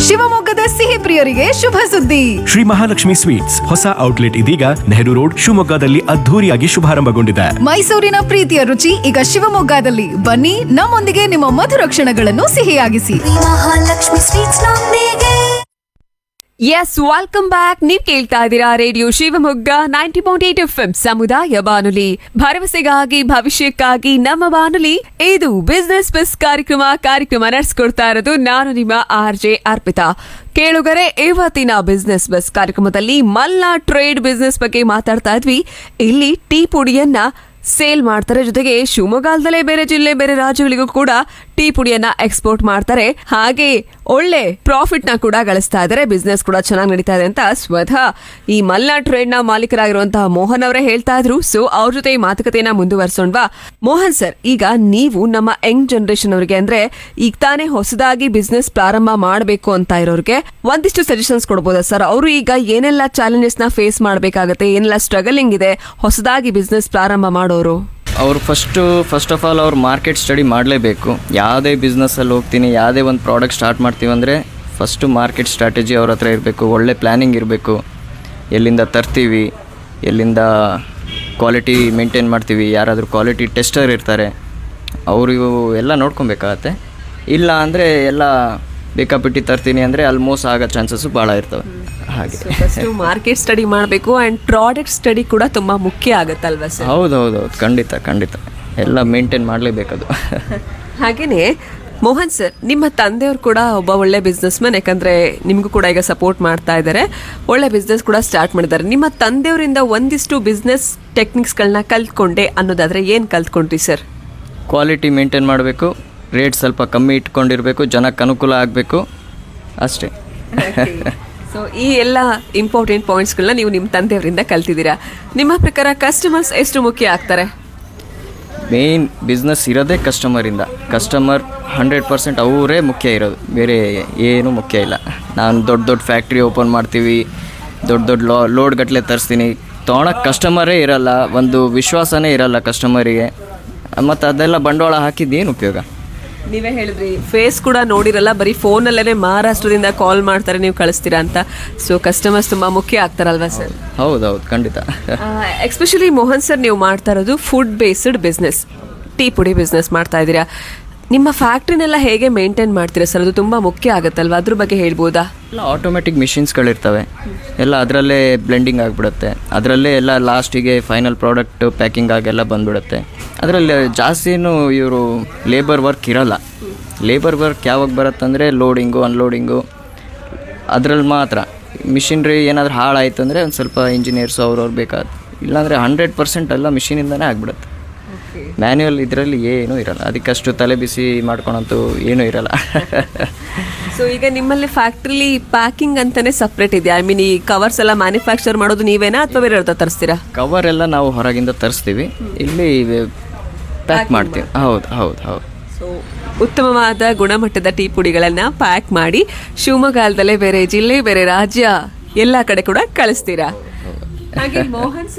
ಶಿವಮೊಗ್ಗದ ಸಿಹಿ ಪ್ರಿಯರಿಗೆ ಶುಭ ಸುದ್ದಿ ಶ್ರೀ ಮಹಾಲಕ್ಷ್ಮಿ ಸ್ವೀಟ್ಸ್ ಹೊಸ ಔಟ್ಲೆಟ್ ಇದೀಗ ನೆಹರು ರೋಡ್ ಶಿವಮೊಗ್ಗದಲ್ಲಿ ಅದ್ಧೂರಿಯಾಗಿ ಶುಭಾರಂಭಗೊಂಡಿದೆ ಮೈಸೂರಿನ ಪ್ರೀತಿಯ ರುಚಿ ಈಗ ಶಿವಮೊಗ್ಗದಲ್ಲಿ ಬನ್ನಿ ನಮ್ಮೊಂದಿಗೆ ನಿಮ್ಮ ಮಧುರ ಕ್ಷಣಗಳನ್ನು ಸಿಹಿಯಾಗಿಸಿ ಮಹಾಲಕ್ಷ್ಮಿ ಸ್ವೀಟ್ಸ್ ನೊಂದಿಗೆ ಎಸ್ ವೆಲ್ಕಮ್ ಬ್ಯಾಕ್ ನೀವ್ ಕೇಳ್ತಾ ಇದ್ದೀರಾ radio Shivamogga ninety point eight F ಸಮುದಾಯ ಬಾನುಲಿ ಭರವಸೆಗಾಗಿ ಭವಿಷ್ಯಕ್ಕಾಗಿ ನಮ್ಮ ಬಾನುಲಿ ಇದು ಬಿಸ್ನೆಸ್ ಬಸ್ ಕಾರ್ಯಕ್ರಮ ಕಾರ್ಯಕ್ರಮ ನಡೆಸ್ಕೊಡ್ತಾ ಇರೋದು ನಾನು ನಿಮ್ಮ ಆರ್ ಜೆ ಅರ್ಪಿತಾ ಕೇಳುಗರೆ ಇವತ್ತಿನ ಬಿಸ್ನೆಸ್ ಬಸ್ ಕಾರ್ಯಕ್ರಮದಲ್ಲಿ ಮಲ್ಲಾ ಟ್ರೇಡ್ ಬಿಸ್ನೆಸ್ ಬಗ್ಗೆ ಮಾತಾಡ್ತಾ ಇದ್ವಿ ಇಲ್ಲಿ ಟೀ ಪುಡಿಯನ್ನ ಸೇಲ್ ಮಾಡ್ತಾರೆ ಜೊತೆಗೆ ಶಿವಮೊಗ್ಗ ಅಲ್ದಲೇ ಬೇರೆ ಜಿಲ್ಲೆ ಬೇರೆ ರಾಜ್ಯಗಳಿಗೂ ಕೂಡ ಟೀ ಪುಡಿಯನ್ನ ಎಕ್ಸ್ಪೋರ್ಟ್ ಮಾಡ್ತಾರೆ ಹಾಗೆ ಒಳ್ಳೆ ಪ್ರಾಫಿಟ್ ನ ಕೂಡ ಗಳಿಸ್ತಾ ಇದ್ದಾರೆ ಬಿಸ್ನೆಸ್ ಕೂಡ ಚೆನ್ನಾಗಿ ನಡೀತಾ ಇದೆ ಅಂತ ಸ್ವತಃ ಈ ಮಲ್ನಾ ಟ್ರೇಡ್ ನ ಮಾಲೀಕರಾಗಿರುವಂತಹ ಮೋಹನ್ ಅವರೇ ಹೇಳ್ತಾ ಇದ್ರು ಸೊ ಅವ್ರ ಜೊತೆ ಈ ಮಾತುಕತೆಯನ್ನ ಮುಂದುವರ್ಸೋಣ್ವಾ ಮೋಹನ್ ಸರ್ ಈಗ ನೀವು ನಮ್ಮ ಯಂಗ್ ಜನರೇಷನ್ ಅವರಿಗೆ ಅಂದ್ರೆ ಈಗ ತಾನೇ ಹೊಸದಾಗಿ ಬಿಸ್ನೆಸ್ ಪ್ರಾರಂಭ ಮಾಡಬೇಕು ಅಂತ ಇರೋರಿಗೆ ಒಂದಿಷ್ಟು ಸಜೆಷನ್ಸ್ ಕೊಡ್ಬೋದಾ ಸರ್ ಅವರು ಈಗ ಏನೆಲ್ಲ ಚಾಲೆಂಜಸ್ ನ ಫೇಸ್ ಮಾಡಬೇಕಾಗತ್ತೆ ಏನೆಲ್ಲ ಸ್ಟ್ರಗಲಿಂಗ್ ಇದೆ ಹೊಸದಾಗಿ ಬಿಸ್ನೆಸ್ ಪ್ರಾರಂಭ ಮಾಡೋರು ಅವರು ಫಸ್ಟು ಫಸ್ಟ್ ಆಫ್ ಆಲ್ ಅವ್ರು ಮಾರ್ಕೆಟ್ ಸ್ಟಡಿ ಮಾಡಲೇಬೇಕು ಯಾವುದೇ ಬಿಸ್ನೆಸ್ಸಲ್ಲಿ ಹೋಗ್ತೀನಿ ಯಾವುದೇ ಒಂದು ಪ್ರಾಡಕ್ಟ್ ಸ್ಟಾರ್ಟ್ ಮಾಡ್ತೀವಿ ಅಂದರೆ ಫಸ್ಟು ಮಾರ್ಕೆಟ್ ಸ್ಟ್ರಾಟಜಿ ಅವ್ರ ಹತ್ರ ಇರಬೇಕು ಒಳ್ಳೆ ಪ್ಲ್ಯಾನಿಂಗ್ ಇರಬೇಕು ಎಲ್ಲಿಂದ ತರ್ತೀವಿ ಎಲ್ಲಿಂದ ಕ್ವಾಲಿಟಿ ಮೇಂಟೈನ್ ಮಾಡ್ತೀವಿ ಯಾರಾದರೂ ಕ್ವಾಲಿಟಿ ಟೆಸ್ಟರ್ ಇರ್ತಾರೆ ಅವರು ಎಲ್ಲ ನೋಡ್ಕೊಬೇಕಾಗತ್ತೆ ಇಲ್ಲ ಅಂದರೆ ಎಲ್ಲ ಬೇಕಾಬಿಟ್ಟು ತರ್ತೀನಿ ಅಂದರೆ ಅಲ್ಲಿ ಮೋಸ ಆಗೋ ಚಾನ್ಸಸ್ಸು ಭಾಳ ಇರ್ತವೆ ಹಾಗೆ ಫಸ್ಟ್ ಮಾರ್ಕೆಟ್ ಸ್ಟಡಿ ಮಾಡಬೇಕು ಅಂಡ್ ಪ್ರಾಡಕ್ಟ್ ಸ್ಟಡಿ ಕೂಡ ತುಂಬಾ ಮುಖ್ಯ ಆಗುತ್ತಲ್ವಾ ಸರ್ ಹೌದು ಹೌದು ಹೌದು ಖಂಡಿತ ಖಂಡಿತ ಎಲ್ಲ ಮೇಂಟೈನ್ ಮಾಡಲೇಬೇಕದು ಹಾಗೇನೆ ಮೋಹನ್ ಸರ್ ನಿಮ್ಮ ತಂದೆಯವರು ಕೂಡ ಒಬ್ಬ ಒಳ್ಳೆ ಬಿಸ್ನೆಸ್ ಮ್ಯಾನ್ ಯಾಕಂದ್ರೆ ನಿಮಗೂ ಕೂಡ ಈಗ ಸಪೋರ್ಟ್ ಮಾಡ್ತಾ ಇದ್ದಾರೆ ಒಳ್ಳೆ ಬಿಸ್ನೆಸ್ ಕೂಡ ಸ್ಟಾರ್ಟ್ ಮಾಡಿದ್ದಾರೆ ನಿಮ್ಮ ತಂದೆಯವರಿಂದ ಒಂದಿಷ್ಟು ಬಿಸ್ನೆಸ್ ಟೆಕ್ನಿಕ್ಸ್ಗಳನ್ನ ಕಲ್ತ್ಕೊಂಡೆ ಅನ್ನೋದಾದ್ರೆ ಏನ್ ಕಲ್ತ್ಕೊಂಡ್ರಿ ಸರ್ ಕ್ವಾಲಿಟಿ ಮೇಂಟೈನ್ ಮಾಡಬೇಕು ರೇಟ್ ಸ್ವಲ್ಪ ಕಮ್ಮಿ ಇಟ್ಕೊಂಡಿರಬೇಕು ಜನಕ್ಕೆ ಅನುಕೂಲ ಆಗಬೇಕು ಅಷ್ಟೇ ಸೊ ಈ ಎಲ್ಲ ಇಂಪಾರ್ಟೆಂಟ್ ಪಾಯಿಂಟ್ಸ್ಗಳನ್ನ ನೀವು ನಿಮ್ಮ ತಂದೆಯವರಿಂದ ಕಲ್ತಿದ್ದೀರಾ ನಿಮ್ಮ ಪ್ರಕಾರ ಕಸ್ಟಮರ್ಸ್ ಎಷ್ಟು ಮುಖ್ಯ ಆಗ್ತಾರೆ ಮೇಯ್ನ್ ಬಿಸ್ನೆಸ್ ಇರೋದೇ ಕಸ್ಟಮರಿಂದ ಕಸ್ಟಮರ್ ಹಂಡ್ರೆಡ್ ಪರ್ಸೆಂಟ್ ಅವರೇ ಮುಖ್ಯ ಇರೋದು ಬೇರೆ ಏನು ಮುಖ್ಯ ಇಲ್ಲ ನಾನು ದೊಡ್ಡ ದೊಡ್ಡ ಫ್ಯಾಕ್ಟ್ರಿ ಓಪನ್ ಮಾಡ್ತೀವಿ ದೊಡ್ಡ ದೊಡ್ಡ ಲೋ ಲೋಡ್ ಗಟ್ಟಲೆ ತರಿಸ್ತೀನಿ ತೊಗೊಳಕ್ಕೆ ಕಸ್ಟಮರೇ ಇರಲ್ಲ ಒಂದು ವಿಶ್ವಾಸನೇ ಇರಲ್ಲ ಕಸ್ಟಮರಿಗೆ ಮತ್ತು ಅದೆಲ್ಲ ಬಂಡವಾಳ ಹಾಕಿದ್ದು ಏನು ಉಪಯೋಗ ನೀವೇ ಹೇಳಿದ್ರಿ ಫೇಸ್ ಕೂಡ ನೋಡಿರಲ್ಲ ಬರೀ ಫೋನಲ್ಲೇ ಮಹಾರಾಷ್ಟ್ರದಿಂದ ಕಾಲ್ ಮಾಡ್ತಾರೆ ನೀವು ಕಳಿಸ್ತೀರಾ ಅಂತ ಸೊ ಕಸ್ಟಮರ್ಸ್ ತುಂಬಾ ಮುಖ್ಯ ಆಗ್ತಾರಲ್ವಾ ಸರ್ ಹೌದು ಹೌದು ಖಂಡಿತ ಎಸ್ಪೆಷಲಿ ಮೋಹನ್ ಸರ್ ನೀವು ಮಾಡ್ತಾ ಇರೋದು ಫುಡ್ ಬೇಸ್ಡ್ ಬಿಸ್ನೆಸ್ ಟೀ ಪುಡಿ ಬಿಸ್ನೆಸ್ ಮಾಡ್ತಾ ಇದ್ದೀರಾ ನಿಮ್ಮ ಫ್ಯಾಕ್ಟ್ರಿನೆಲ್ಲ ಹೇಗೆ ಮೇಂಟೈನ್ ಮಾಡ್ತೀರಾ ಸರ್ ಅದು ತುಂಬಾ ಮುಖ್ಯ ಆಗುತ್ತಲ್ವಾ ಅದ್ರ ಬಗ್ಗೆ ಹೇಳ್ಬೋದಾ ಎಲ್ಲ ಆಟೋಮೆಟಿಕ್ ಮಿಷಿನ್ಸ್ಗಳಿರ್ತವೆ ಎಲ್ಲ ಅದರಲ್ಲೇ ಬ್ಲೆಂಡಿಂಗ್ ಆಗಿಬಿಡುತ್ತೆ ಅದರಲ್ಲೇ ಎಲ್ಲ ಲಾಸ್ಟಿಗೆ ಫೈನಲ್ ಪ್ರಾಡಕ್ಟ್ ಪ್ಯಾಕಿಂಗ್ ಆಗೆಲ್ಲ ಬಂದ್ಬಿಡುತ್ತೆ ಅದರಲ್ಲಿ ಜಾಸ್ತಿನೂ ಇವರು ಲೇಬರ್ ವರ್ಕ್ ಇರಲ್ಲ ಲೇಬರ್ ವರ್ಕ್ ಯಾವಾಗ ಬರುತ್ತಂದರೆ ಲೋಡಿಂಗು ಅನ್ಲೋಡಿಂಗು ಅದರಲ್ಲಿ ಮಾತ್ರ ಮಿಷಿನ್ರಿ ಏನಾದರೂ ಹಾಳಾಯ್ತು ಅಂದರೆ ಒಂದು ಸ್ವಲ್ಪ ಇಂಜಿನಿಯರ್ಸು ಅವ್ರವ್ರು ಬೇಕಾದ ಇಲ್ಲಾಂದರೆ ಹಂಡ್ರೆಡ್ ಪರ್ಸೆಂಟ್ ಎಲ್ಲ ಮಿಷಿನಿಂದನೇ ಆಗಿಬಿಡುತ್ತೆ ಮ್ಯಾನ್ಯುವಲ್ ಇದರಲ್ಲಿ ಏನೂ ಇರಲ್ಲ ಅದಕ್ಕಷ್ಟು ತಲೆ ಬಿಸಿ ಮಾಡ್ಕೊಳಂತೂ ಏನೂ ಇರಲ್ಲ ಸೊ ಈಗ ನಿಮ್ಮಲ್ಲಿ ಫ್ಯಾಕ್ಟ್ರಿಲಿ ಪ್ಯಾಕಿಂಗ್ ಅಂತಾನೆ ಸಪ್ರೇಟ್ ಇದೆ ಐ ಮೀನ್ ಈ ಕವರ್ಸ್ ಎಲ್ಲ ಮ್ಯಾನುಫ್ಯಾಕ್ಚರ್ ಮಾಡೋದು ನೀವೇನಾ ಅಥವಾ ಬೇರೆ ಅವ್ರ ತರಿಸ್ತೀರಾ ಕವರ್ ಎಲ್ಲ ನಾವು ಹೊರಗಿಂದ ತರಿಸ್ತೀವಿ ಇಲ್ಲಿ ಪ್ಯಾಕ್ ಮಾಡ್ತೀವಿ ಹೌದು ಹೌದು ಹೌದು ಸೊ ಉತ್ತಮವಾದ ಗುಣಮಟ್ಟದ ಟೀ ಪುಡಿಗಳನ್ನ ಪ್ಯಾಕ್ ಮಾಡಿ ಶಿವಮೊಗ್ಗದಲ್ಲೇ ಬೇರೆ ಜಿಲ್ಲೆ ಬೇರೆ ರಾಜ್ಯ ಎಲ್ಲ ಕಡೆ ಕೂಡ ಕಳಿಸ್ತೀರಾ ಹಾಗೆ ಮೋಹನ್